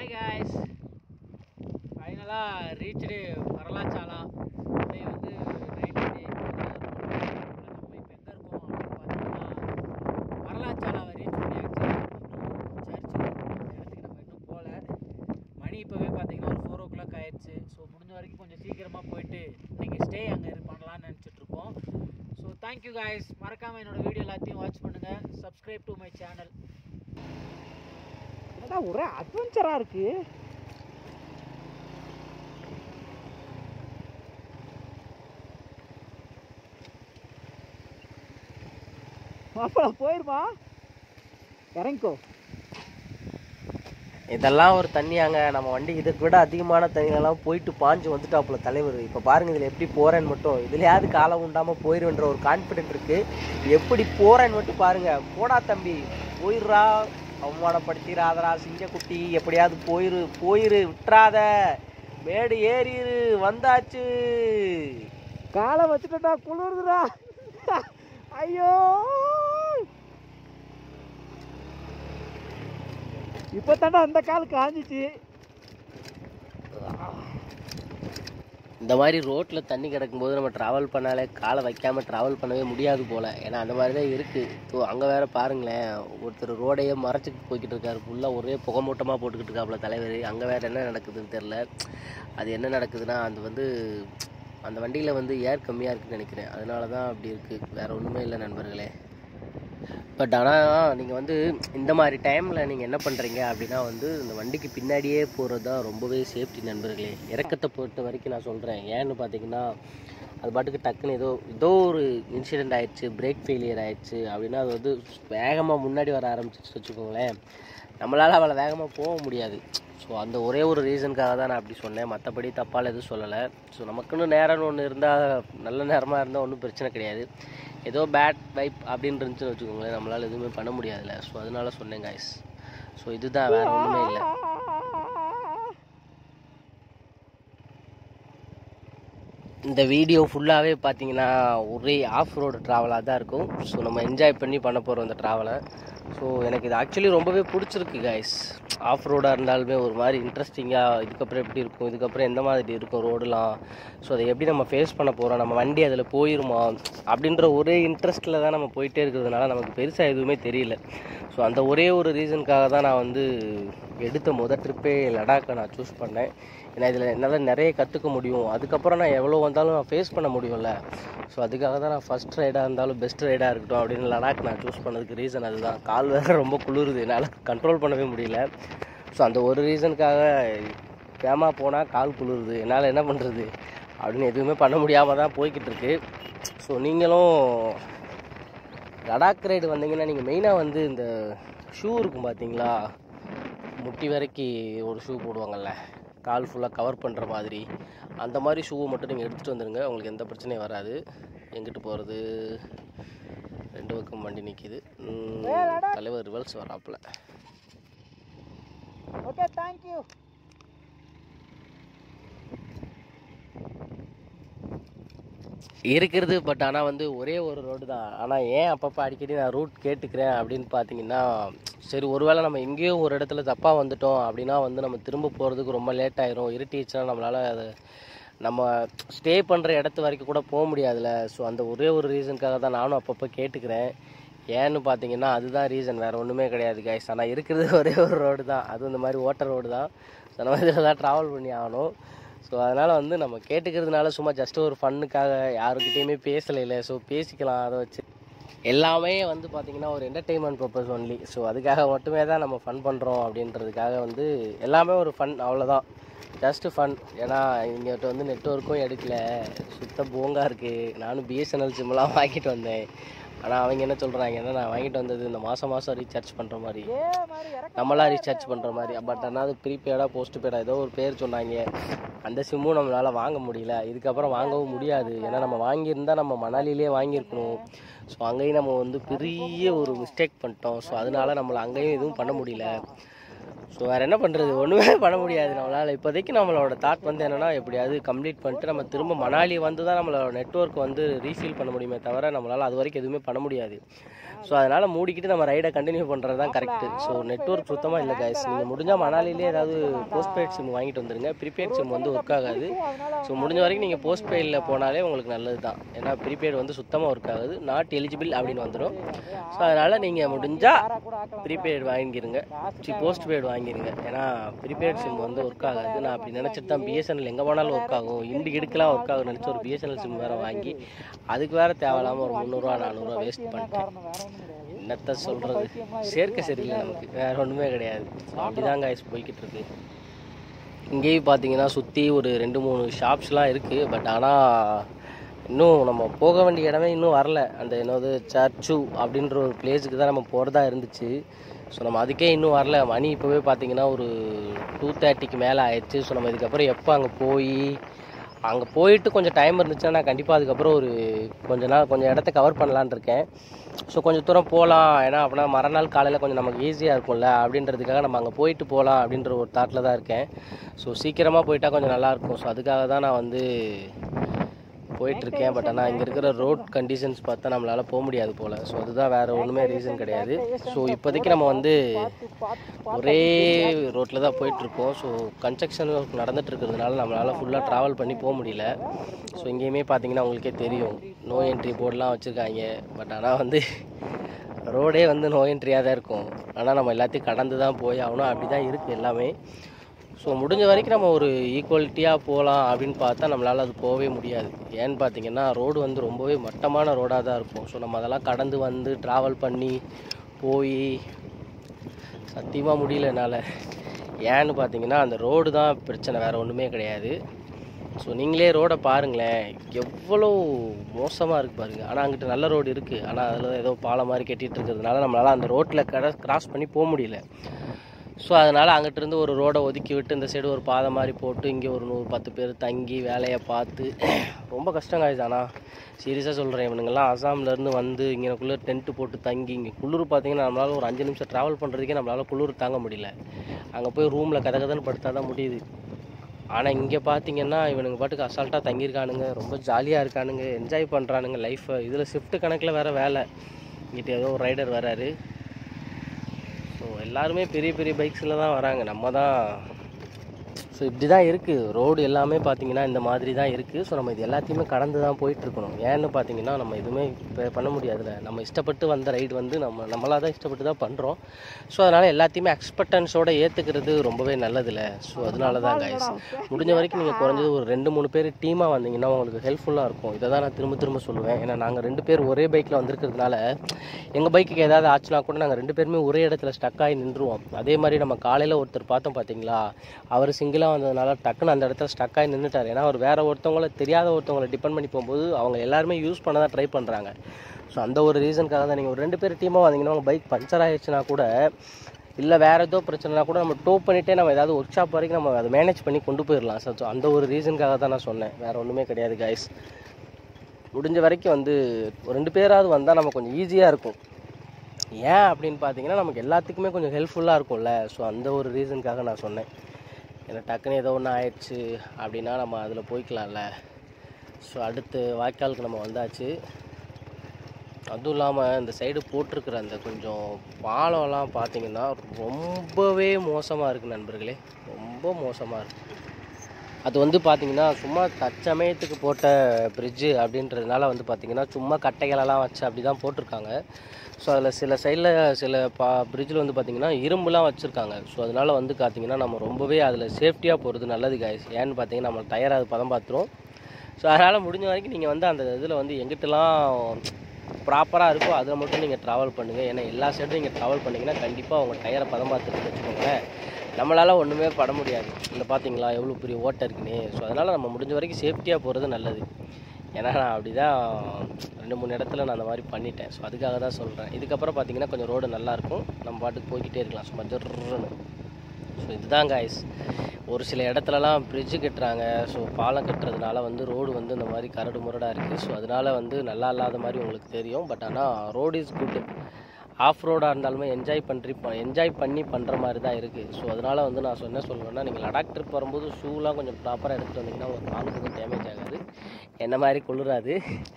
Hi guys ஃபைனலாக reached வரலாச்சாலா அப்படியே வந்து நைட் டே நம்ம இப்போ எங்கே இருக்கோம் அப்படின்னு பார்த்தீங்கன்னா வரலாச்சாலாவை ரீச் பண்ணியாச்சு சர்ச்சு இடத்துக்கு நம்ம இன்னும் போகல மணி இப்போவே பார்த்தீங்கன்னா ஒரு ஃபோர் ஓ கிளாக் ஆயிடுச்சு ஸோ முடிஞ்ச வரைக்கும் கொஞ்சம் சீக்கிரமாக போயிட்டு இன்னைக்கு ஸ்டே அங்கே இது பண்ணலாம்னு நினச்சிட்டு இருக்கோம் ஸோ தேங்க்யூ காய்ஸ் மறக்காமல் என்னோட வீடியோ எல்லாத்தையும் வாட்ச் பண்ணுங்கள் சப்ஸ்கிரைப் டு மை சேனல் என்னடா ஒரே அட்வென்ச்சராக இருக்கு மாப்பிள போயிருமா இறங்கிக்கோ இதெல்லாம் ஒரு தண்ணியாங்க நம்ம வண்டி இதுக்கு விட அதிகமான தண்ணியெல்லாம் போயிட்டு பாஞ்சு வந்துட்டாப்புல தலைவர் இப்போ பாருங்க இதில் எப்படி போறேன்னு மட்டும் இதுலயாவது காலம் உண்டாம போயிருன்ற ஒரு கான்ஃபிடென்ட் இருக்கு எப்படி போறேன்னு மட்டும் பாருங்க போடா தம்பி போயிடுறா அவமானப்படுத்திடாதடா சிங்கக்குட்டி எப்படியாவது போயிரு போயிரு விட்டுறாத மேடு ஏறிரு வந்தாச்சு காலை வச்சுட்டா குளிருதுடா ஐயோ இப்போ தாண்டா அந்த கால் காஞ்சிச்சு இந்த மாதிரி ரோட்டில் தண்ணி கிடக்கும்போது நம்ம ட்ராவல் பண்ணாலே காலை வைக்காம ட்ராவல் பண்ணவே முடியாது போல் ஏன்னா அந்த மாதிரி தான் இருக்குது ஸோ அங்கே வேற பாருங்களேன் ஒருத்தர் ரோடையே மறைச்சிட்டு போய்கிட்டு இருக்காரு ஃபுல்லாக ஒரே புகை மூட்டமாக போட்டுக்கிட்டு இருக்காப்புல தலைவர் அங்கே வேற என்ன நடக்குதுன்னு தெரில அது என்ன நடக்குதுன்னா அது வந்து அந்த வண்டியில் வந்து ஏர் கம்மியாக இருக்குன்னு நினைக்கிறேன் அதனால தான் அப்படி இருக்குது வேற ஒன்றுமே இல்லை நண்பர்களே பட் ஆனால் நீங்கள் வந்து இந்த மாதிரி டைமில் நீங்கள் என்ன பண்ணுறீங்க அப்படின்னா வந்து இந்த வண்டிக்கு பின்னாடியே போகிறது தான் ரொம்பவே சேஃப்டி நண்பர்களே இறக்கத்தை பொறுத்த வரைக்கும் நான் சொல்கிறேன் ஏன்னு பார்த்தீங்கன்னா அது பாட்டுக்கு டக்குன்னு ஏதோ ஏதோ ஒரு இன்சிடெண்ட் ஆயிடுச்சு பிரேக் ஃபெயிலியர் ஆயிடுச்சு அப்படின்னா அது வந்து வேகமாக முன்னாடி வர ஆரம்பிச்சிச்சு வச்சுக்கோங்களேன் நம்மளால் அவ்வளோ வேகமாக போக முடியாது ஸோ அந்த ஒரே ஒரு ரீசனுக்காக தான் நான் அப்படி சொன்னேன் மற்றபடி தப்பால் எதுவும் சொல்லலை ஸோ நமக்குன்னு நேரம்னு ஒன்று இருந்தால் நல்ல நேரமாக இருந்தால் ஒன்றும் பிரச்சனை கிடையாது ஏதோ பேட் வைப் அப்படின்னு இருந்துச்சுன்னு வச்சுக்கோங்களேன் நம்மளால் எதுவுமே பண்ண முடியாதுல்ல ஸோ அதனால சொன்னேன் காய்ஸ் ஸோ இதுதான் வேறு ஒன்றுமே இல்லை இந்த வீடியோ ஃபுல்லாகவே பார்த்தீங்கன்னா ஒரே ஆஃப் ரோடு ட்ராவலாக தான் இருக்கும் ஸோ நம்ம என்ஜாய் பண்ணி பண்ண போகிறோம் இந்த ட்ராவலை ஸோ எனக்கு இது ஆக்சுவலி ரொம்பவே பிடிச்சிருக்கு கைஸ் ஆஃப் ரோடாக இருந்தாலுமே ஒரு மாதிரி இன்ட்ரெஸ்டிங்காக இதுக்கப்புறம் எப்படி இருக்கும் இதுக்கப்புறம் எந்த மாதிரி இருக்கும் ரோடுலாம் ஸோ அதை எப்படி நம்ம ஃபேஸ் பண்ண போகிறோம் நம்ம வண்டி அதில் போயிருமா அப்படின்ற ஒரே இன்ட்ரெஸ்ட்டில் தான் நம்ம போயிட்டே இருக்கிறதுனால நமக்கு பெருசாக எதுவுமே தெரியல ஸோ அந்த ஒரே ஒரு ரீசனுக்காக தான் நான் வந்து எடுத்த முத ட்ரிப்பே லடாக்கை நான் சூஸ் பண்ணேன் ஏன்னா இதில் என்னால் நிறைய கற்றுக்க முடியும் அதுக்கப்புறம் நான் எவ்வளோ வந்தாலும் நான் ஃபேஸ் பண்ண முடியும்ல ஸோ அதுக்காக தான் நான் ஃபஸ்ட் ரைடாக இருந்தாலும் பெஸ்ட் ரைடாக இருக்கட்டும் அப்படின்னு லடாக் நான் சூஸ் பண்ணதுக்கு ரீசன் அதுதான் கால் வேறு ரொம்ப குளிருது என்னால் கண்ட்ரோல் பண்ணவே முடியல ஸோ அந்த ஒரு ரீசனுக்காக வேகமாக போனால் கால் குளிருது என்னால் என்ன பண்ணுறது அப்படின்னு எதுவுமே பண்ண முடியாமல் தான் போய்கிட்டு இருக்கு ஸோ நீங்களும் லடாக் ரைடு வந்தீங்கன்னா நீங்கள் மெயினாக வந்து இந்த ஷூ இருக்கும் பார்த்தீங்களா முட்டி வரைக்கும் ஒரு ஷூ போடுவாங்கல்ல கால் ஃபுல்லாக கவர் பண்ணுற மாதிரி அந்த மாதிரி ஷூவை மட்டும் நீங்கள் எடுத்துகிட்டு வந்துடுங்க உங்களுக்கு எந்த பிரச்சனையும் வராது எங்கிட்டு போகிறது ரெண்டு பக்கம் வண்டி நிற்கிது தலைவர் ரிவல்ஸ் வராப்புல ஓகே தேங்க்யூ இருக்கிறது பட் ஆனால் வந்து ஒரே ஒரு ரோடு தான் ஆனால் ஏன் அப்பப்போ அடிக்கடி நான் ரூட் கேட்டுக்கிறேன் அப்படின்னு பார்த்தீங்கன்னா சரி ஒருவேளை நம்ம எங்கேயோ ஒரு இடத்துல தப்பாக வந்துட்டோம் அப்படின்னா வந்து நம்ம திரும்ப போகிறதுக்கு ரொம்ப லேட் ஆயிரும் இருட்டிச்சுன்னா நம்மளால் அதை நம்ம ஸ்டே பண்ணுற இடத்து வரைக்கும் கூட போக முடியாதுல்ல ஸோ அந்த ஒரே ஒரு ரீசனுக்காக தான் நானும் அப்பப்போ கேட்டுக்கிறேன் ஏன்னு பார்த்தீங்கன்னா அதுதான் ரீசன் வேறு ஒன்றுமே கிடையாது கைஸ் ஆனால் இருக்கிறது ஒரே ஒரு ரோடு தான் அதுவும் இந்த மாதிரி ஓட்டர் ரோடு தான் ஸோ நம்ம இதில் தான் ட்ராவல் பண்ணி ஆகணும் ஸோ அதனால் வந்து நம்ம கேட்டுக்கிறதுனால சும்மா ஜஸ்ட் ஒரு ஃபன்னுக்காக யாருக்கிட்டேயுமே பேசலைல ஸோ பேசிக்கலாம் அதை வச்சு எல்லாமே வந்து பார்த்திங்கன்னா ஒரு என்டர்டெயின்மெண்ட் பர்பஸ் ஒன்லி ஸோ அதுக்காக மட்டுமே தான் நம்ம ஃபன் பண்ணுறோம் அப்படின்றதுக்காக வந்து எல்லாமே ஒரு ஃபன் அவ்வளோதான் ஜஸ்ட்டு ஃபன் ஏன்னா இங்கிட்ட வந்து நெட்ஒர்க்கும் எடுக்கல சுத்த போங்கா இருக்குது நானும் பிஎஸ்என்எல் சிம்லாம் வாங்கிட்டு வந்தேன் ஆனால் அவங்க என்ன சொல்கிறாங்கன்னா நான் வாங்கிட்டு வந்தது இந்த மாதம் மாதம் ரீசார்ஜ் பண்ணுற மாதிரி ஏ மாதிரி இறக்க நம்மளா ரீசார்ஜ் பண்ணுற மாதிரி பட் ஆனால் அது ப்ரீபெய்டாக போஸ்ட் பெய்டாக ஏதோ ஒரு பேர் சொன்னாங்க அந்த சிம்மும் நம்மளால் வாங்க முடியல இதுக்கப்புறம் வாங்கவும் முடியாது ஏன்னா நம்ம வாங்கியிருந்தா நம்ம மணாலிலே வாங்கியிருக்கணும் ஸோ அங்கேயும் நம்ம வந்து பெரிய ஒரு மிஸ்டேக் பண்ணிட்டோம் ஸோ அதனால நம்மளை அங்கேயும் எதுவும் பண்ண முடியல ஸோ வேறு என்ன பண்ணுறது ஒன்றுமே பண்ண முடியாது நம்மளால் இப்போதைக்கு நம்மளோட தாட் வந்து என்னென்னா எப்படியாவது கம்ப்ளீட் பண்ணிட்டு நம்ம திரும்ப மணாலி வந்து தான் நம்மளோட நெட்ஒர்க் வந்து ரீஃபில் பண்ண முடியுமே தவிர நம்மளால் அது வரைக்கும் எதுவுமே பண்ண முடியாது ஸோ அதனால் மூடிக்கிட்டு நம்ம ரைடை கண்டினியூ பண்ணுறது தான் கரெக்டு ஸோ நெட்ஒர்க் சுத்தமாக இல்லை கைஸ் நீங்கள் முடிஞ்சால் மணாலிலே ஏதாவது போஸ்ட் பெய்ட் சிம் வாங்கிட்டு வந்துருங்க ப்ரீபெய்ட் சிம் வந்து ஒர்க் ஆகாது ஸோ முடிஞ்ச வரைக்கும் நீங்கள் போஸ்ட் பெய்டில் போனாலே உங்களுக்கு நல்லது தான் ஏன்னா ப்ரீபெய்டு வந்து சுத்தமாக ஒர்க் ஆகாது நாட் எலிஜிபிள் அப்படின்னு வந்துடும் ஸோ அதனால் நீங்கள் முடிஞ்சால் ப்ரீபெய்டு வாங்கிருங்க சி போஸ்ட் பெய்டு வாங்கிருங்க ஏன்னா ப்ரீபெய்ட் சிம் வந்து ஒர்க் ஆகாது நான் அப்படி நினச்சிட்டு தான் பிஎஸ்என்எல் எங்கே போனாலும் ஒர்க் ஆகும் இண்டு இடுக்கெல்லாம் ஒர்க் ஆகும் நினச்சி ஒரு பிஎஸ்என்எல் சிம் வேறு வாங்கி அதுக்கு வேறு தேவையில்லாமல் ஒரு முந்நூறுரூவா நானூறுரூவா வேஸ்ட் பண்ணிட்டேன் என்னத்த சொல்கிறது சேர்க்க சரியில்லை நமக்கு வேறு ஒன்றுமே கிடையாது ஸோ அப்படி தான் guys போய்கிட்டு இருக்கு இங்கேயும் பார்த்தீங்கன்னா சுற்றி ஒரு ரெண்டு மூணு ஷாப்ஸ்லாம் இருக்குது பட் ஆனால் இன்னும் நம்ம போக வேண்டிய இடமே இன்னும் வரல அந்த என்னது சர்ச்சு அப்படின்ற ஒரு பிளேஸுக்கு தான் நம்ம போகிறதா இருந்துச்சு ஸோ நம்ம அதுக்கே இன்னும் வரல மணி இப்போவே பார்த்தீங்கன்னா ஒரு டூ தேர்ட்டிக்கு மேலே ஆயிடுச்சு ஸோ நம்ம இதுக்கப்புறம் எப்போ அங்கே போய் அங்கே போயிட்டு கொஞ்சம் டைம் இருந்துச்சுன்னா நான் கண்டிப்பாக அதுக்கப்புறம் ஒரு கொஞ்ச நாள் கொஞ்சம் இடத்த கவர் பண்ணலான்னு இருக்கேன் ஸோ கொஞ்சம் தூரம் போகலாம் ஏன்னா அப்படின்னா மறுநாள் காலையில் கொஞ்சம் நமக்கு ஈஸியாக இருக்கும்ல அப்படின்றதுக்காக நம்ம அங்கே போயிட்டு போகலாம் அப்படின்ற ஒரு தாட்டில் தான் இருக்கேன் ஸோ சீக்கிரமாக போயிட்டா கொஞ்சம் நல்லாயிருக்கும் ஸோ அதுக்காக தான் நான் வந்து போயிட்டுருக்கேன் பட் ஆனால் இங்கே இருக்கிற ரோட் கண்டிஷன்ஸ் பார்த்தா நம்மளால் போக முடியாது போல் ஸோ அதுதான் வேறு ஒன்றுமே ரீசன் கிடையாது ஸோ இப்போதைக்கு நம்ம வந்து ஒரே ரோட்டில் தான் போயிட்டுருக்கோம் ஸோ கன்ஸ்ட்ரக்ஷன் ஒர்க் நடந்துட்டு இருக்கிறதுனால நம்மளால் ஃபுல்லாக ட்ராவல் பண்ணி போக முடியல ஸோ இங்கேயுமே பார்த்தீங்கன்னா உங்களுக்கே தெரியும் நோ என்ட்ரி போர்டெலாம் வச்சுருக்காங்க பட் ஆனால் வந்து ரோடே வந்து நோ என்ட்ரியாக தான் இருக்கும் ஆனால் நம்ம எல்லாத்தையும் கடந்து தான் போய் ஆகணும் அப்படி தான் இருக்குது எல்லாமே ஸோ முடிஞ்ச வரைக்கும் நம்ம ஒரு ஈக்குவலிட்டியாக போகலாம் அப்படின்னு பார்த்தா நம்மளால் அது போகவே முடியாது ஏன்னு பார்த்தீங்கன்னா ரோடு வந்து ரொம்பவே மட்டமான ரோடாக தான் இருக்கும் ஸோ நம்ம அதெல்லாம் கடந்து வந்து ட்ராவல் பண்ணி போய் சத்தியமாக முடியல என்னால் ஏன்னு பார்த்தீங்கன்னா அந்த ரோடு தான் பிரச்சனை வேறு ஒன்றுமே கிடையாது ஸோ நீங்களே ரோடை பாருங்களேன் எவ்வளோ மோசமாக இருக்குது பாருங்கள் ஆனால் அங்கிட்டு நல்ல ரோடு இருக்குது ஆனால் அதில் ஏதோ பாலம் மாதிரி கட்டிகிட்டு இருக்கிறதுனால நம்மளால் அந்த ரோட்டில் கட கிராஸ் பண்ணி போக முடியல ஸோ அதனால் அங்கிட்டிருந்து ஒரு ரோடை ஒதுக்கி விட்டு இந்த சைடு ஒரு பாதை மாதிரி போட்டு இங்கே ஒரு நூறு பத்து பேர் தங்கி வேலையை பார்த்து ரொம்ப கஷ்டம் காய்ச்சி ஆனால் சீரியஸாக சொல்கிறேன் இவனுங்கெல்லாம் அசாம்லேருந்து வந்து இங்கேக்குள்ளே டென்ட்டு போட்டு தங்கி இங்கே குளிர் பார்த்தீங்கன்னா நம்மளால் ஒரு அஞ்சு நிமிஷம் ட்ராவல் பண்ணுறதுக்கே நம்மளால் குளிர் தாங்க முடியல அங்கே போய் ரூமில் கதை கதைன்னு படுத்தா தான் முடியுது ஆனால் இங்கே பார்த்தீங்கன்னா இவனுங்க பாட்டுக்கு அசால்ட்டாக தங்கியிருக்கானுங்க ரொம்ப ஜாலியாக இருக்கானுங்க என்ஜாய் பண்ணுறானுங்க லைஃப்பை இதில் ஷிஃப்ட் கணக்கில் வேறு வேலை இங்கிட்ட ஏதோ ஒரு ரைடர் வராரு ஸோ எல்லாருமே பெரிய பெரிய பைக்ஸில் தான் வராங்க நம்ம தான் ஸோ இப்படி தான் இருக்குது ரோடு எல்லாமே பார்த்தீங்கன்னா இந்த மாதிரி தான் இருக்குது ஸோ நம்ம இது எல்லாத்தையுமே கடந்து தான் போயிட்டுருக்கணும் ஏன்னு பார்த்தீங்கன்னா நம்ம எதுவுமே இப்போ பண்ண முடியாதுல்ல நம்ம இஷ்டப்பட்டு வந்த ரைடு வந்து நம்ம நம்மளாக தான் இஷ்டப்பட்டு தான் பண்ணுறோம் ஸோ அதனால் எல்லாத்தையுமே எக்ஸ்பெக்டன்ஸோட ஏற்றுக்கிறது ரொம்பவே நல்லதில்ல ஸோ அதனால தான் கைஸ் முடிஞ்ச வரைக்கும் நீங்கள் குறைஞ்சது ஒரு ரெண்டு மூணு பேர் டீமாக வந்தீங்கன்னா உங்களுக்கு ஹெல்ப்ஃபுல்லாக இருக்கும் இதை தான் நான் திரும்ப திரும்ப சொல்லுவேன் ஏன்னா நாங்கள் ரெண்டு பேர் ஒரே பைக்கில் வந்திருக்கிறதுனால எங்கள் பைக்குக்கு ஏதாவது ஆச்சுன்னா கூட நாங்கள் ரெண்டு பேருமே ஒரே இடத்துல ஸ்டக் ஆகி நின்றுவோம் அதே மாதிரி நம்ம காலையில் ஒருத்தர் பார்த்தோம் பார்த்தீங்களா அவர் சிங்கிளாக வந்ததுனால டக்குன்னு அந்த இடத்துல ஸ்டக் ஆகி நின்றுட்டார் ஏன்னா அவர் வேற ஒருத்தவங்கள தெரியாத ஒருத்தவங்கள டிபெண்ட் பண்ணி போகும்போது அவங்க எல்லாருமே யூஸ் பண்ண தான் ட்ரை பண்ணுறாங்க ஸோ அந்த ஒரு ரீசனுக்காக தான் நீங்கள் ஒரு ரெண்டு பேர் டீமாக வந்தீங்கன்னா உங்கள் பைக் பஞ்சர் ஆயிடுச்சுன்னா கூட இல்லை வேறு ஏதோ பிரச்சனைனா கூட நம்ம டோ பண்ணிட்டே நம்ம ஏதாவது ஒர்க் ஷாப் வரைக்கும் நம்ம அதை மேனேஜ் பண்ணி கொண்டு போயிடலாம் ஸோ அந்த ஒரு ரீசனுக்காக தான் நான் சொன்னேன் வேறு ஒன்றுமே கிடையாது கைஸ் முடிஞ்ச வரைக்கும் வந்து ஒரு ரெண்டு பேராவது வந்தால் நம்ம கொஞ்சம் ஈஸியாக இருக்கும் ஏன் அப்படின்னு பார்த்தீங்கன்னா நமக்கு எல்லாத்துக்குமே கொஞ்சம் ஹெல்ப்ஃபுல்லாக இருக்கும்ல ஸோ அந்த ஒரு ரீசனுக்காக நான் சொன்னேன் ஏன்னா டக்குன்னு ஏதோ ஒன்று ஆயிடுச்சு அப்படின்னா நம்ம அதில் போய்க்கலாம்ல ஸோ அடுத்து வாய்க்காலுக்கு நம்ம வந்தாச்சு அதுவும் இல்லாமல் இந்த சைடு போட்டிருக்கிற அந்த கொஞ்சம் பாலம்லாம் பார்த்தீங்கன்னா ரொம்பவே மோசமாக இருக்குது நண்பர்களே ரொம்ப மோசமாக இருக்குது அது வந்து பார்த்தீங்கன்னா சும்மா தற்சமயத்துக்கு போட்ட பிரிட்ஜு அப்படின்றதுனால வந்து பார்த்தீங்கன்னா சும்மா கட்டைகளெல்லாம் வச்சு அப்படி தான் போட்டிருக்காங்க ஸோ அதில் சில சைடில் சில பா பிரிட்ஜில் வந்து பார்த்தீங்கன்னா இரும்புலாம் வச்சுருக்காங்க ஸோ அதனால் வந்து பார்த்தீங்கன்னா நம்ம ரொம்பவே அதில் சேஃப்டியாக போகிறது நல்லது guys ஏன்னு பார்த்தீங்கன்னா நம்ம டயர் அது பதம் பார்த்துரும் ஸோ அதனால் முடிஞ்ச வரைக்கும் நீங்கள் வந்து அந்த இதில் வந்து எங்கிட்டலாம் ப்ராப்பராக இருக்கோ அதில் மட்டும் நீங்கள் ட்ராவல் பண்ணுங்கள் ஏன்னா எல்லா சைடும் நீங்கள் ட்ராவல் பண்ணிங்கன்னா கண்டிப்பாக உங்கள் டயரை பதம் பார்த்துட்டு வச்சுக்கோங்களேன் நம்மளால் ஒன்றுமே பட முடியாது இந்த பார்த்தீங்களா எவ்வளோ பெரிய ஓட்டை இருக்குன்னு ஸோ அதனால் நம்ம முடிஞ்ச வரைக்கும் சேஃப்டியாக போகிறது நல்லது ஏன்னா நான் அப்படி தான் ரெண்டு மூணு இடத்துல நான் அந்த மாதிரி பண்ணிட்டேன் ஸோ அதுக்காக தான் சொல்கிறேன் இதுக்கப்புறம் பார்த்தீங்கன்னா கொஞ்சம் ரோடு நல்லாயிருக்கும் நம்ம பாட்டுக்கு போய்கிட்டே இருக்கலாம் சும்மா ஜொர்ருன்னு ஸோ இதுதான் காய்ஸ் ஒரு சில இடத்துலலாம் பிரிட்ஜு கட்டுறாங்க ஸோ பாலம் கட்டுறதுனால வந்து ரோடு வந்து இந்த மாதிரி கரடு முரடாக இருக்குது ஸோ அதனால வந்து நல்லா இல்லாத மாதிரி உங்களுக்கு தெரியும் பட் ஆனால் ரோடு இஸ் குட் ஆஃப் ரோடாக இருந்தாலுமே என்ஜாய் பண்ணி என்ஜாய் பண்ணி பண்ணுற மாதிரி தான் இருக்குது ஸோ அதனால் வந்து நான் சொன்ன சொல்லுவேன்னா நீங்கள் லடாக் ட்ரிப் வரும்போது ஷூலாம் கொஞ்சம் ப்ராப்பராக எடுத்துகிட்டு வந்தீங்கன்னா உங்களுக்கு காலுக்கு எதுவும் டேமேஜ் ஆகாது என்ன மாதிரி குளிராது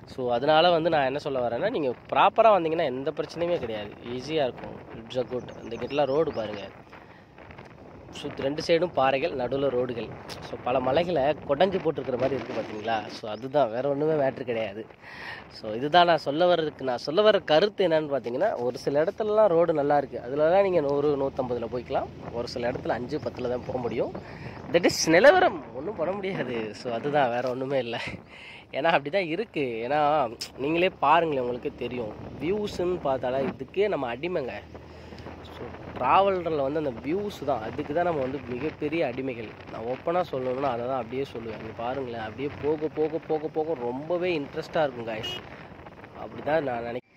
ஸோ அதனால் வந்து நான் என்ன சொல்ல வரேன்னா நீங்கள் ப்ராப்பராக வந்தீங்கன்னா எந்த பிரச்சனையுமே கிடையாது ஈஸியாக இருக்கும் இட்ஸ் அ குட் இந்த கிட்டலாம் ரோடு பாருங்கள் சுற்றி ரெண்டு சைடும் பாறைகள் நடுவில் ரோடுகள் ஸோ பல மலைகளை கொடைஞ்சு போட்டிருக்கிற மாதிரி இருக்குது பார்த்தீங்களா ஸோ அதுதான் வேறு ஒன்றுமே மேட்ரு கிடையாது ஸோ இதுதான் நான் சொல்ல வர்றதுக்கு நான் சொல்ல வர கருத்து என்னன்னு பார்த்தீங்கன்னா ஒரு சில இடத்துலலாம் ரோடு நல்லா இருக்குது அதிலலாம் நீங்கள் நூறு நூற்றம்பதில் போய்க்கலாம் ஒரு சில இடத்துல அஞ்சு பத்தில் தான் போக முடியும் தட் இஸ் நிலவரம் ஒன்றும் பண்ண முடியாது ஸோ அதுதான் வேறு ஒன்றுமே இல்லை ஏன்னா அப்படி தான் இருக்குது ஏன்னா நீங்களே பாருங்களேன் உங்களுக்கு தெரியும் வியூஸுன்னு பார்த்தாலே இதுக்கே நம்ம அடிமைங்க ஸோ ட்ராவல்ரில் வந்து அந்த வியூஸ் தான் அதுக்கு தான் நம்ம வந்து மிகப்பெரிய அடிமைகள் நான் ஓப்பனாக சொல்லணும்னா அதை தான் அப்படியே சொல்லுவேன் இங்கே பாருங்களேன் அப்படியே போக போக போக போக ரொம்பவே இன்ட்ரெஸ்ட்டாக இருக்கும் காய்ஸ் அப்படி தான் நான் நினைக்கிறேன்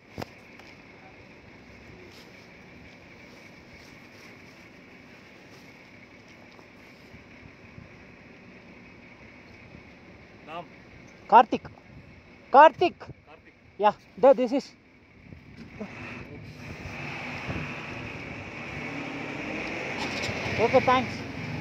நாம் Karthik. Karthik. Yeah, there this is. Okay, thanks.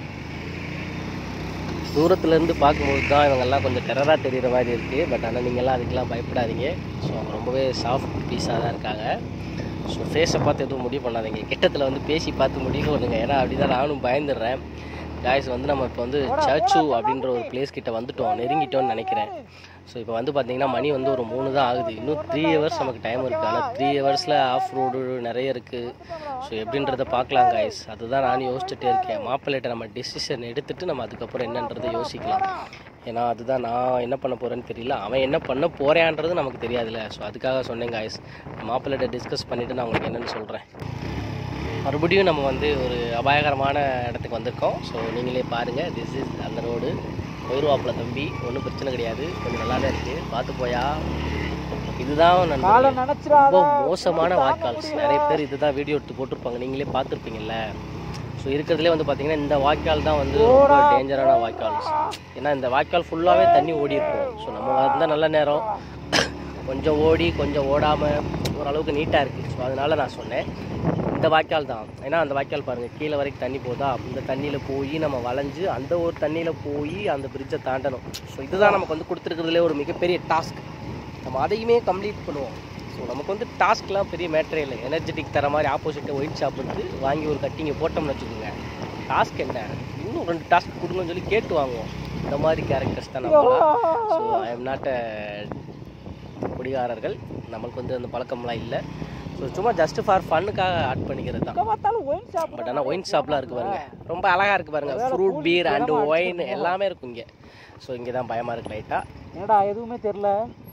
தூரத்துலேருந்து பார்க்கும்போது தான் இவங்கெல்லாம் கொஞ்சம் டெரராக தெரிகிற மாதிரி இருக்குது பட் ஆனால் நீங்கள்லாம் அதுக்கெல்லாம் பயப்படாதீங்க ஸோ அவங்க ரொம்பவே சாஃப்ட் பீஸாக தான் இருக்காங்க ஸோ ஃபேஸை பார்த்து எதுவும் முடிவு பண்ணாதீங்க கிட்டத்தில் வந்து பேசி பார்த்து முடிவு பண்ணுங்க ஏன்னா அப்படி தான் நானும் பயந்துடுறேன் காய்ஸ் வந்து நம்ம இப்போ வந்து சர்ச்சு அப்படின்ற ஒரு பிளேஸ் கிட்ட வந்துட்டோம் நெருங்கிட்டோம்னு நினைக்கிறேன் ஸோ இப்போ வந்து பார்த்தீங்கன்னா மணி வந்து ஒரு மூணு தான் ஆகுது இன்னும் த்ரீ ஹவர்ஸ் நமக்கு டைம் இருக்குது ஆனால் த்ரீ ஹவர்ஸில் ஆஃப் ரோடு நிறைய இருக்குது ஸோ எப்படின்றத பார்க்கலாம் காய்ஸ் அதுதான் நான் யோசிச்சுட்டே இருக்கேன் மாப்பிள்ளைகிட்ட நம்ம டிசிஷன் எடுத்துட்டு நம்ம அதுக்கப்புறம் என்னன்றதை யோசிக்கலாம் ஏன்னா அதுதான் நான் என்ன பண்ண போகிறேன்னு தெரியல அவன் என்ன பண்ண போகிறேன்றது நமக்கு தெரியாதுல்ல ஸோ அதுக்காக சொன்னேன் காய்ஸ் மாப்பிள்ளைகிட்ட டிஸ்கஸ் பண்ணிவிட்டு நான் உங்களுக்கு என்னென்னு சொல்கிறேன் மறுபடியும் நம்ம வந்து ஒரு அபாயகரமான இடத்துக்கு வந்திருக்கோம் ஸோ நீங்களே பாருங்கள் திஸ் இஸ் அந்த ரோடு போயிடுவாப்புல தம்பி ஒன்றும் பிரச்சனை கிடையாது கொஞ்சம் நல்லா தான் இருக்குது பார்த்து போயா இதுதான் காலை நண்பர்களே, நினைச்சிடாத ரொம்ப மோசமான வாய்க்கால்ஸ் நிறைய பேர் இதுதான் வீடியோ எடுத்து போட்டிருப்பாங்க நீங்களே பார்த்துருப்பீங்கல்ல ஸோ இருக்கிறதுலே வந்து பார்த்தீங்கன்னா இந்த வாய்க்கால் தான் வந்து ரொம்ப டேஞ்சரான வாய்க்கால்ஸ் ஏன்னா இந்த வாய்க்கால் ஃபுல்லாகவே தண்ணி ஓடி இருக்கும் ஸோ நம்ம வந்தால் நல்ல நேரம் கொஞ்சம் ஓடி கொஞ்சம் ஓடாமல் ஓரளவுக்கு நீட்டாக இருக்குது ஸோ அதனால நான் சொன்னேன் இந்த வாய்க்கால் தான் ஏன்னா அந்த வாய்க்கால் பாருங்கள் கீழே வரைக்கும் தண்ணி போதா இந்த தண்ணியில் போய் நம்ம வளைஞ்சு அந்த ஒரு தண்ணியில் போய் அந்த பிரிட்ஜை தாண்டணும் ஸோ இதுதான் நமக்கு வந்து கொடுத்துருக்கிறதுலே ஒரு மிகப்பெரிய டாஸ்க் நம்ம அதையுமே கம்ப்ளீட் பண்ணுவோம் ஸோ நமக்கு வந்து டாஸ்க்லாம் பெரிய மேட்டரே இல்லை எனர்ஜெட்டிக் தர மாதிரி ஆப்போசிட்டை ஒயிட் ஷாப் வந்து வாங்கி ஒரு கட்டிங்க போட்டோம்னு வச்சுக்கோங்க டாஸ்க் என்ன இன்னும் ரெண்டு டாஸ்க் கொடுங்கன்னு சொல்லி கேட்டு வாங்குவோம் இந்த மாதிரி கேரக்டர்ஸ் தான் நம்ம ஸோ ஐ எம் நாட் குடிகாரர்கள் நம்மளுக்கு வந்து அந்த பழக்கம்லாம் இல்லை ஸோ சும்மா ஜஸ்ட் ஃபார் ஃபன்னுக்காக ஆட் பண்ணிக்கிறது தான் எங்க பார்த்தாலும் ஒயின் ஷாப் பட் ஆனால் ஒயின் ஷாப்லாம் இருக்கு பாருங்க ரொம்ப அழகா இருக்கு பாருங்க ஃப்ரூட் பீர் அண்ட் ஒயின் எல்லாமே இருக்கும் இங்கே ஸோ இங்கே தான் பயமா இருக்கு லைட்டாக என்னடா எதுவுமே தெரியல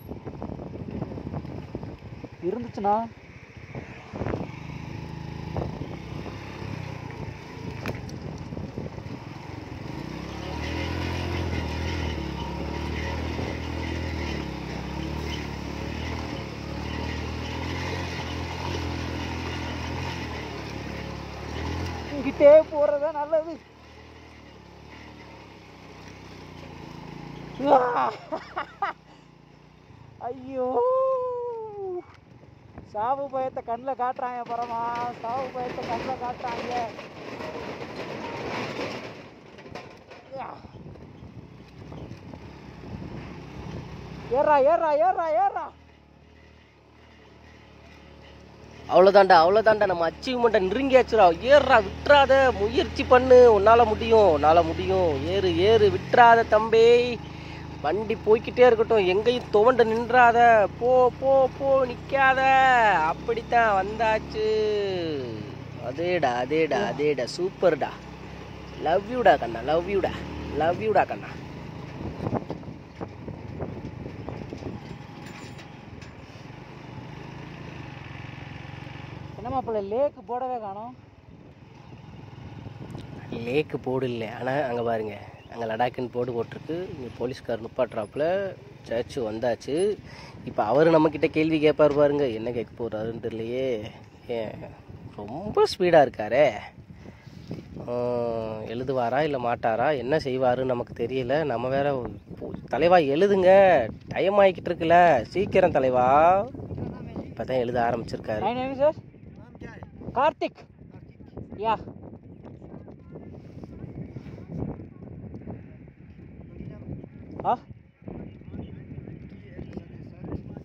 இருந்துச்சுன்னா இங்கிட்டே போறதா நல்லது ஐயோ சாவு பயத்தை கண்ணில் காட்டுறாங்க பரமா சாவு பயத்தை கண்ணில் காட்டுறாங்க ஏறா ஏறா ஏறா ஏறா அவ்வளோதாண்டா அவ்வளோதாண்டா நம்ம அச்சீவ்மெண்ட்டை நெருங்கியாச்சுடா ஏறுறா விட்டுறாத முயற்சி பண்ணு உன்னால் முடியும் உன்னால் முடியும் ஏறு ஏறு விட்டுறாத தம்பி வண்டி போய்க்கிட்டே இருக்கட்டும் எங்கேயும் துவண்டு நின்றாத போ போ போ நிற்காத அப்படித்தான் வந்தாச்சு அதேடா அதேடா அதேடா சூப்பர்டா லவ் யூடா கண்ணா லவ் யூடா லவ் யூடா கண்ணா என்னம்மா பிள்ளை லேக்கு போடவே காணோம் லேக்கு போர்டு இல்லை ஆனால் அங்கே பாருங்க அங்கே லடாக்குன்னு போர்டு போட்டிருக்கு இங்கே போலீஸ்கார் நிப்பாட்டுறாப்புல சர்ச்சு வந்தாச்சு இப்போ அவர் நம்மக்கிட்ட கேள்வி கேட்பார் பாருங்க என்ன கேட்க போகிறாருன்னு தெரியலையே ஏன் ரொம்ப ஸ்பீடாக இருக்காரே ஆஹ், எழுதுவாரா இல்லை மாட்டாரா என்ன செய்வாருன்னு நமக்கு தெரியல நம்ம வேற போ- தலைவா எழுதுங்க டைம் ஆகிக்கிட்டு இருக்குல்ல சீக்கிரம் தலைவா இப்போ தான் எழுத ஆரம்பிச்சிருக்காரு My name is sir? Karthik. Yeah. Huh?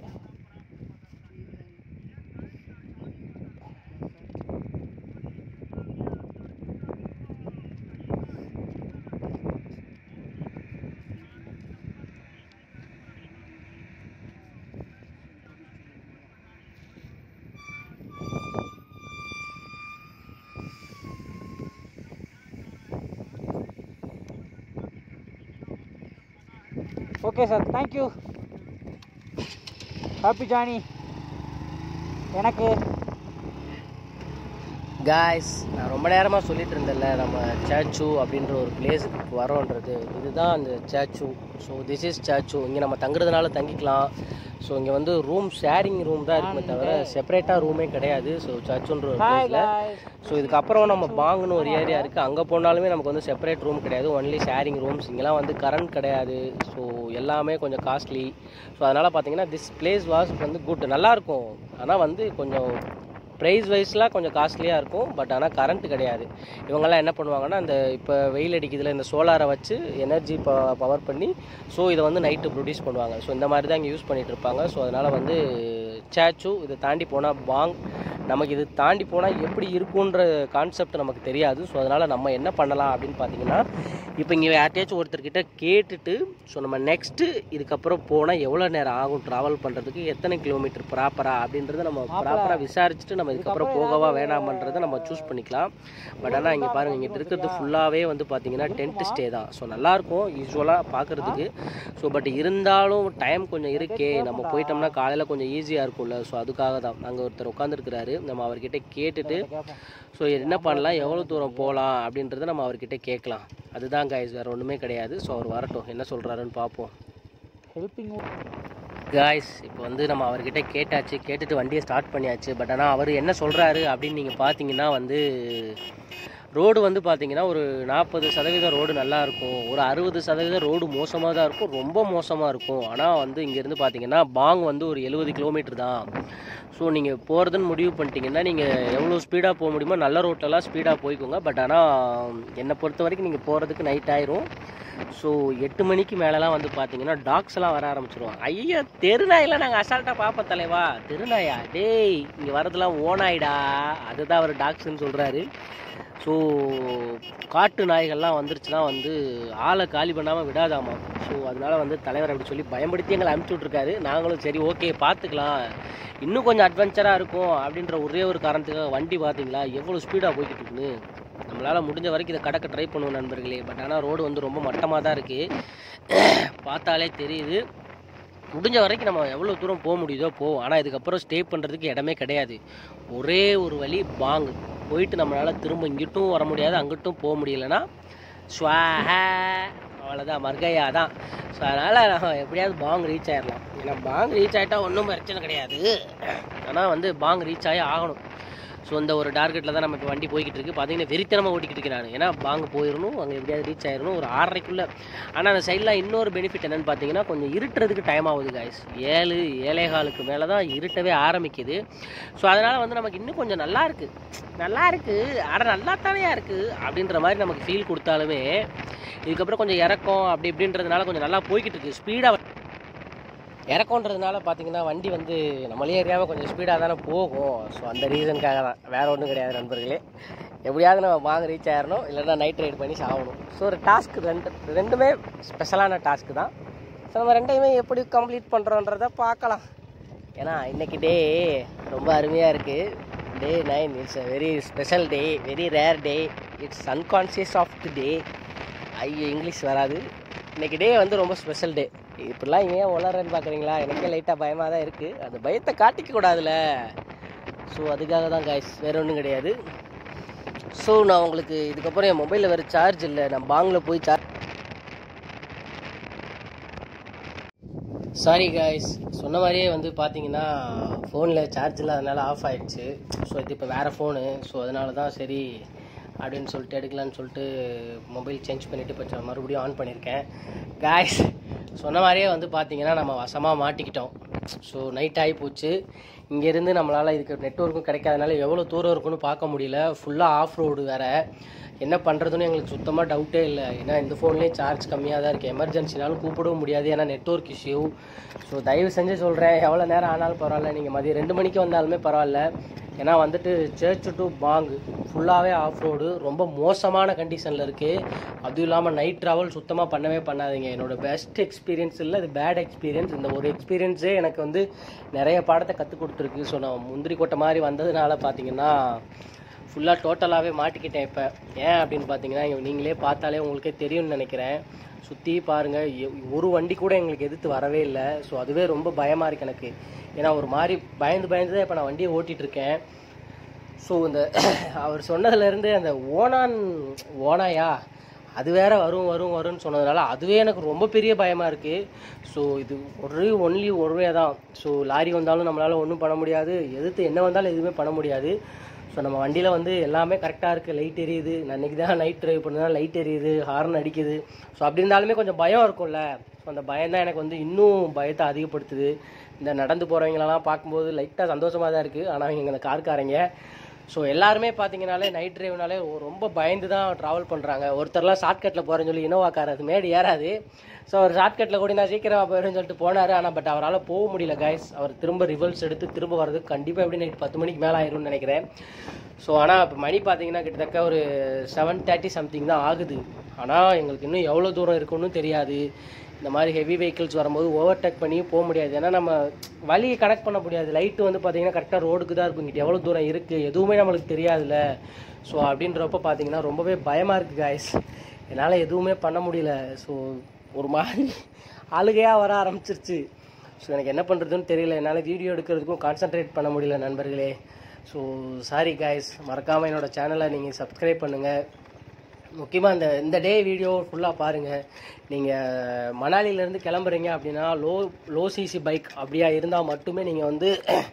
Okay sir thank you happy ஜானி எனக்கு காய்ஸ் நான் ரொம்ப நேரமாக சொல்லிட்டு இருந்தேன்ல நம்ம சேச்சு அப்படின்ற ஒரு பிளேஸுக்கு வரோன்றது இதுதான் அந்த சேச்சு ஸோ திஸ் இஸ் சேச்சு இங்கே நம்ம தங்குறதுனால தங்கிக்கலாம் ஸோ இங்கே வந்து ரூம் ஷேரிங் ரூம் தான் இருக்குமே தவிர செப்பரேட்டாக ரூமே கிடையாது ஸோ சர்ச்சுன்ற ஒரு ஹாய் பிளேஸில் காய்ஸ் ஸோ இதுக்கப்புறம் நம்ம பாங்குன்னு ஒரு ஏரியா இருக்குது அங்கே போனாலுமே நமக்கு வந்து செப்பரேட் ரூம் கிடையாது ஒன்லி ஷேரிங் ரூம்ஸ் இங்கெல்லாம் வந்து கரண்ட் கிடையாது ஸோ எல்லாமே கொஞ்சம் காஸ்ட்லி ஸோ அதனால் பார்த்தீங்கன்னா திஸ் பிளேஸ் வாஸ் வந்து குட் நல்லாயிருக்கும் ஆனால் வந்து கொஞ்சம் ப்ரைஸ் வைஸ்லாம் கொஞ்சம் காஸ்ட்லியாக இருக்கும் பட் ஆனால் கரண்ட் கிடையாது இவங்கெல்லாம் என்ன பண்ணுவாங்கன்னா இந்த இப்போ வெயில் அடிக்கிறதுல இந்த சோலாரை வச்சு எனர்ஜி ப பவர் பண்ணி ஸோ இதை வந்து நைட்டு ப்ரொடியூஸ் பண்ணுவாங்க ஸோ இந்த மாதிரி தான் இங்கே யூஸ் பண்ணிகிட்டு இருப்பாங்க ஸோ அதனால் வந்து சேச்சு இதை தாண்டி போனால் பாங் நமக்கு இது தாண்டி போனால் எப்படி இருக்குன்ற கான்செப்ட் நமக்கு தெரியாது ஸோ அதனால் நம்ம என்ன பண்ணலாம் அப்படின்னு பார்த்தீங்கன்னா இப்போ இங்கே யார்ட்டையாச்சும் ஒருத்தர்கிட்ட கேட்டுட்டு ஸோ நம்ம நெக்ஸ்ட்டு இதுக்கப்புறம் போனால் எவ்வளோ நேரம் ஆகும் ட்ராவல் பண்ணுறதுக்கு எத்தனை கிலோமீட்டர் ப்ராப்பரா அப்படின்றத நம்ம ப்ராப்பராக விசாரிச்சுட்டு நம்ம இதுக்கப்புறம் போகவா வேணாமன்றதை நம்ம சூஸ் பண்ணிக்கலாம் பட் ஆனால் இங்கே பாருங்கள் இங்கே இருக்கிறது ஃபுல்லாகவே வந்து பார்த்தீங்கன்னா டென்ட் ஸ்டே தான் ஸோ நல்லாயிருக்கும் யூஸ்வலாக பார்க்குறதுக்கு ஸோ பட் இருந்தாலும் டைம் கொஞ்சம் இருக்கே நம்ம போயிட்டோம்னா காலையில் கொஞ்சம் ஈஸியாக இருக்கும்ல ஸோ அதுக்காக தான் அங்கே ஒருத்தர் உட்காந்துருக்கிறாரு நம்ம அவர்கிட்ட கேட்டுட்டு கேட்போம் ஸோ என்ன பண்ணலாம் எவ்வளோ தூரம் போகலாம் அப்படின்றத நம்ம அவர்கிட்ட கேட்கலாம் அதுதான் கைஸ் வேறு ஒன்றுமே கிடையாது ஸோ அவர் வரட்டும் என்ன சொல்கிறாருன்னு பார்ப்போம் ஹெல்பிங் காய்ஸ் இப்போ வந்து நம்ம அவர்கிட்ட கேட்டாச்சு கேட்டுட்டு வண்டியை ஸ்டார்ட் பண்ணியாச்சு பட் ஆனால் அவர் என்ன சொல்கிறாரு அப்படின்னு நீங்கள் பார்த்தீங்கன்னா வந்து ரோடு வந்து பார்த்தீங்கன்னா ஒரு நாற்பது சதவீதம் ரோடு நல்லா இருக்கும் ஒரு அறுபது சதவீதம் ரோடு மோசமாக தான் இருக்கும் ரொம்ப மோசமாக இருக்கும் ஆனால் வந்து இங்கேருந்து பார்த்தீங்கன்னா பாங் வந்து ஒரு எழுபது கிலோமீட்டர் தான் ஸோ நீங்கள் போகிறதுன்னு முடிவு பண்ணிட்டீங்கன்னா நீங்கள் எவ்வளோ ஸ்பீடாக போக முடியுமோ நல்ல ரோட்டெல்லாம் ஸ்பீடாக போய்க்கோங்க பட் ஆனால் என்னை பொறுத்த வரைக்கும் நீங்கள் போகிறதுக்கு நைட் ஆயிரும் ஸோ எட்டு மணிக்கு மேலெலாம் வந்து பார்த்தீங்கன்னா டாக்ஸ் எல்லாம் வர ஆரம்பிச்சிருவோம் ஐயோ தெருநாயெல்லாம் நாங்கள் அசால்ட்டாக பார்ப்போம் தலைவா தெருநாயா டேய் இங்கே வரதெல்லாம் ஓனாயிடா அதுதான் அவர் டாக்ஸ்ன்னு சொல்கிறாரு ஸோ காட்டு நாய்கள்லாம் வந்துருச்சுன்னா வந்து ஆளை காலி பண்ணாமல் விடாதாமா ஸோ அதனால வந்து தலைவர் அப்படி சொல்லி பயன்படுத்தி எங்களை அனுப்பிச்சி விட்ருக்காரு நாங்களும் சரி ஓகே பார்த்துக்கலாம் இன்னும் கொஞ்சம் அட்வென்ச்சராக இருக்கும் அப்படின்ற ஒரே ஒரு காரணத்துக்காக வண்டி பார்த்தீங்களா எவ்வளோ ஸ்பீடாக போய்கிட்டு இருக்குன்னு நம்மளால் முடிஞ்ச வரைக்கும் இதை கடக்க ட்ரை பண்ணுவோம் நண்பர்களே பட் ஆனால் ரோடு வந்து ரொம்ப மட்டமாக தான் இருக்குது பார்த்தாலே தெரியுது முடிஞ்ச வரைக்கும் நம்ம எவ்வளோ தூரம் போக முடியுதோ போவோம் ஆனால் இதுக்கப்புறம் ஸ்டே பண்ணுறதுக்கு இடமே கிடையாது ஒரே ஒரு வழி பாங் போயிட்டு நம்மளால் திரும்ப இங்கிட்டும் வர முடியாது அங்கிட்டும் போக முடியலன்னா ஸ்வாஹா அவ்வளோதான் மர்கையா தான் ஸோ அதனால் நம்ம எப்படியாவது பாங் ரீச் ஆயிடலாம் ஏன்னா பாங் ரீச் ஆகிட்டா ஒன்றும் பிரச்சனை கிடையாது ஆனால் வந்து பாங் ரீச் ஆகி ஆகணும் ஸோ இந்த ஒரு டார்கெட்டில் தான் நம்ம இப்போ வண்டி போய்கிட்டு இருக்கு பார்த்தீங்கன்னா வெறித்தனமாக ஓட்டிக்கிட்டு இருக்கேன் நான் ஏன்னா பாங்க போயிடணும் அங்கே எப்படியாவது ரீச் ஆயிடணும் ஒரு ஆறரைக்குள்ளே ஆனால் அந்த சைடில் இன்னொரு பெனிஃபிட் என்னன்னு பார்த்தீங்கன்னா கொஞ்சம் இருட்டுறதுக்கு டைம் ஆகுது காய்ஸ் ஏழு ஏழே காலுக்கு மேலே தான் இருட்டவே ஆரம்பிக்குது ஸோ அதனால் வந்து நமக்கு இன்னும் கொஞ்சம் நல்லா இருக்குது நல்லா இருக்குது ஆனால் நல்லா தானே இருக்குது அப்படின்ற மாதிரி நமக்கு ஃபீல் கொடுத்தாலுமே இதுக்கப்புறம் கொஞ்சம் இறக்கம் அப்படி இப்படின்றதுனால கொஞ்சம் நல்லா போய்கிட்டு இருக்கு ஸ்பீடாக இறக்கன்றதுனால பார்த்தீங்கன்னா வண்டி வந்து நம்மளே அறியாமல் கொஞ்சம் ஸ்பீடாக தானே போகும் ஸோ அந்த ரீசனுக்காக தான் வேறு ஒன்றும் கிடையாது நண்பர்களே எப்படியாவது நம்ம வாங்க ரீச் ஆயிடணும் இல்லைன்னா நைட் ரைட் பண்ணி சாகணும் ஸோ ஒரு டாஸ்க் ரெண்டு ரெண்டுமே ஸ்பெஷலான டாஸ்க் தான் ஸோ நம்ம ரெண்டையுமே எப்படி கம்ப்ளீட் பண்ணுறோன்றத பார்க்கலாம் ஏன்னா இன்னைக்கு டே ரொம்ப அருமையாக இருக்குது day nine it's a very special day very rare day it's unconscious of the day ஐயோ இங்கிலீஷ் வராது இன்னைக்கு டே வந்து ரொம்ப ஸ்பெஷல் டே இப்படிலாம் ஏன் உளறேன்னு பார்க்குறீங்களா எனக்கே லைட்டாக பயமாக தான் இருக்குது அந்த பயத்தை காட்டிக்க கூடாதுல்ல ஸோ அதுக்காக தான் காய்ஸ் வேற ஒன்றும் கிடையாது ஸோ நான் உங்களுக்கு இதுக்கப்புறம் என் மொபைலில் வேறு சார்ஜ் இல்லை நான் பாங்கில் போய் சார்ஜ் சாரி காய்ஸ் சொன்ன மாதிரியே வந்து பார்த்தீங்கன்னா ஃபோனில் சார்ஜ் இல்லாதனால ஆஃப் ஆயிடுச்சு ஸோ இது இப்போ வேறு ஃபோனு ஸோ அதனால தான் சரி அப்படின்னு சொல்லிட்டு எடுக்கலான்னு சொல்லிட்டு மொபைல் சேஞ்ச் பண்ணிவிட்டு இப்போ மறுபடியும் ஆன் பண்ணியிருக்கேன் காய்ஸ் சொன்ன மாதிரியே வந்து பார்த்தீங்கன்னா நம்ம வசமாக மாட்டிக்கிட்டோம் ஸோ நைட் ஆகி போச்சு இங்கேருந்து நம்மளால் இதுக்கு நெட்ஒர்க்கும் கிடைக்காதனால எவ்வளோ தூரம் இருக்குன்னு பார்க்க முடியல ஃபுல்லாக ஆஃப் ரோடு வேறு என்ன பண்ணுறதுன்னு எங்களுக்கு சுத்தமாக டவுட்டே இல்லை ஏன்னா இந்த ஃபோன்லேயும் சார்ஜ் கம்மியாக தான் இருக்குது எமர்ஜென்சினாலும் கூப்பிடவும் முடியாது ஏன்னா நெட்ஒர்க் இஷ்யூ ஸோ தயவு செஞ்சு சொல்கிறேன் எவ்வளோ நேரம் ஆனாலும் பரவாயில்ல நீங்கள் மதியம் ரெண்டு மணிக்கு வந்தாலுமே பரவாயில்ல ஏன்னா வந்துட்டு சர்ச் டு பாங் ஃபுல்லாகவே ஆஃப் ரோடு ரொம்ப மோசமான கண்டிஷனில் இருக்குது அதுவும் இல்லாமல் நைட் ட்ராவல் சுத்தமாக பண்ணவே பண்ணாதீங்க என்னோட பெஸ்ட் எக்ஸ்பீரியன்ஸ் இல்லை இது பேட் எக்ஸ்பீரியன்ஸ் இந்த ஒரு எக்ஸ்பீரியன்ஸே எனக்கு வந்து நிறைய பாடத்தை கற்றுக் கொடுத்துருக்கு ஸோ நான் முந்திரி கொட்டை மாதிரி வந்ததுனால பார்த்தீங்கன்னா ஃபுல்லாக டோட்டலாகவே மாட்டிக்கிட்டேன் இப்போ ஏன் அப்படின்னு பார்த்தீங்கன்னா இங்க நீங்களே பார்த்தாலே உங்களுக்கே தெரியும்னு நினைக்கிறேன் சுற்றி பாருங்கள் ஒரு வண்டி கூட எங்களுக்கு எதிர்த்து வரவே இல்லை ஸோ அதுவே ரொம்ப பயமாக இருக்கு எனக்கு ஏன்னா ஒரு மாதிரி பயந்து பயந்து தான் இப்போ நான் வண்டியை ஓட்டிகிட்டு இருக்கேன் ஸோ இந்த அவர் சொன்னதுலேருந்து அந்த ஓனான் ஓனாயா அது வேற வரும் வரும் வரும்னு சொன்னதுனால அதுவே எனக்கு ரொம்ப பெரிய பயமாக இருக்குது ஸோ இது ஒரு ஒன்லி ஒருவே தான் ஸோ லாரி வந்தாலும் நம்மளால் ஒன்றும் பண்ண முடியாது எதிர்த்து என்ன வந்தாலும் எதுவுமே பண்ண முடியாது ஸோ நம்ம வண்டியில் வந்து எல்லாமே கரெக்டாக இருக்குது லைட் எரியுது நான் இன்றைக்கி தான் நைட் ட்ரைவ் பண்ணதான் லைட் எரியுது ஹார்ன் அடிக்குது ஸோ அப்படி இருந்தாலுமே கொஞ்சம் பயம் இருக்கும்ல ஸோ அந்த பயம் தான் எனக்கு வந்து இன்னும் பயத்தை அதிகப்படுத்துது இந்த நடந்து போகிறவங்களெல்லாம் பார்க்கும்போது லைட்டாக சந்தோஷமாக தான் இருக்குது ஆனால் இவங்க இந்த கார்காரங்க ஸோ எல்லாருமே பார்த்தீங்கனாலே நைட் டிரைவ்னாலே ரொம்ப பயந்து தான் ட்ராவல் பண்ணுறாங்க ஒருத்தர்லாம் ஷார்ட்கட்டில் போகிறேன்னு சொல்லி இனோவா கார் அது மேடு ஏறாது ஸோ அவர் ஷார்ட்கட்டில் கூட நான் சீக்கிரமாக போயிடுன்னு சொல்லிட்டு போனார் ஆனால் பட் அவரால் போக முடியல கைஸ் அவர் திரும்ப ரிவல்ஸ் எடுத்து திரும்ப வர்றதுக்கு கண்டிப்பாக எப்படி நைட் பத்து மணிக்கு மேலே ஆயிரும்னு நினைக்கிறேன் ஸோ ஆனால் இப்போ மணி பார்த்தீங்கன்னா கிட்டத்தட்ட ஒரு செவன் தேர்ட்டி சம்திங் தான் ஆகுது ஆனால் எங்களுக்கு இன்னும் எவ்வளோ தூரம் இருக்குன்னு தெரியாது இந்த மாதிரி ஹெவி வெஹிக்கிள்ஸ் வரும்போது ஓவர்டேக் பண்ணி போக முடியாது ஏன்னா நம்ம வழியை கனெக்ட் பண்ண முடியாது லைட்டு வந்து பார்த்தீங்கன்னா கரெக்டாக ரோடுக்கு தான் இருக்கும் இங்கிட்ட எவ்வளோ தூரம் இருக்குது எதுவுமே நம்மளுக்கு தெரியாதுல்ல ஸோ அப்படின்றப்ப பார்த்தீங்கன்னா ரொம்பவே பயமாக இருக்குது காய்ஸ் என்னால் எதுவுமே பண்ண முடியல ஸோ ஒரு மாதிரி அழுகையாக வர ஆரம்பிச்சிருச்சு ஸோ எனக்கு என்ன பண்ணுறதுன்னு தெரியல என்னால் வீடியோ எடுக்கிறதுக்கும் கான்சென்ட்ரேட் பண்ண முடியல நண்பர்களே ஸோ சாரி காய்ஸ் மறக்காமல் என்னோட சேனலை நீங்கள் சப்ஸ்கிரைப் பண்ணுங்கள் முக்கியமாக இந்த இந்த டே வீடியோ ஃபுல்லாக பாருங்கள் நீங்கள் மணாலியிலேருந்து கிளம்புறீங்க அப்படின்னா லோ லோ சிசி பைக் அப்படியா இருந்தால் மட்டுமே நீங்கள் வந்து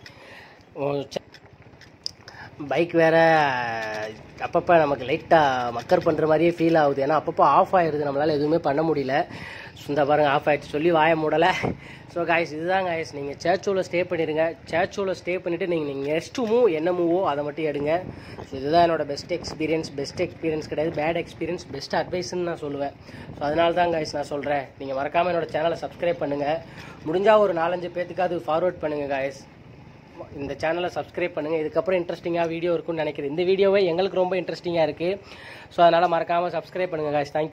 பைக் வேற அப்பப்போ நமக்கு லைட்டாக மக்கர் பண்ணுற மாதிரியே ஃபீல் ஆகுது ஏன்னா அப்பப்போ ஆஃப் ஆயிடுது நம்மளால் எதுவுமே பண்ண முடியல இந்த பாருங்க ஆஃப் ஆயிடுச்சு சொல்லி வாய மூடலை ஸோ காய்ஸ் இதுதான் காய்ஸ் நீங்கள் சேர்ச்சோவில் ஸ்டே பண்ணிடுங்க சேர்ச்சோவில் ஸ்டே பண்ணிவிட்டு நீங்கள் நீங்கள் நெக்ஸ்ட் மூவ் என்ன மூவோ அதை மட்டும் எடுங்க ஸோ இதுதான் என்னோட பெஸ்ட் எக்ஸ்பீரியன்ஸ் பெஸ்ட் எக்ஸ்பீரியன்ஸ் கிடையாது பேட் எக்ஸ்பீரியன்ஸ் பெஸ்ட் அட்வைஸ்ன்னு நான் சொல்லுவேன் ஸோ அதனால தான் காய்ஸ் நான் சொல்கிறேன் நீங்கள் மறக்காமல் என்னோட சேனலை சப்ஸ்கிரைப் பண்ணுங்கள் முடிஞ்சால் ஒரு நாலஞ்சு பேத்துக்காவது ஃபார்வர்ட் பண்ணுங்கள் காய்ஸ் இந்த சேனலை சப்ஸ்கிரைப் பண்ணுங்கள் இதுக்கப்புறம் இன்ட்ரெஸ்டிங்காக வீடியோ இருக்கும்னு நினைக்கிறேன் இந்த வீடியோவே எங்களுக்கு ரொம்ப இன்ட்ரெஸ்டிங்காக இருக்குது ஸோ அதனால் மறக்காமல் சப்ஸ்கிரைப் பண்ணுங்கள் காய்ஸ் தேங்க்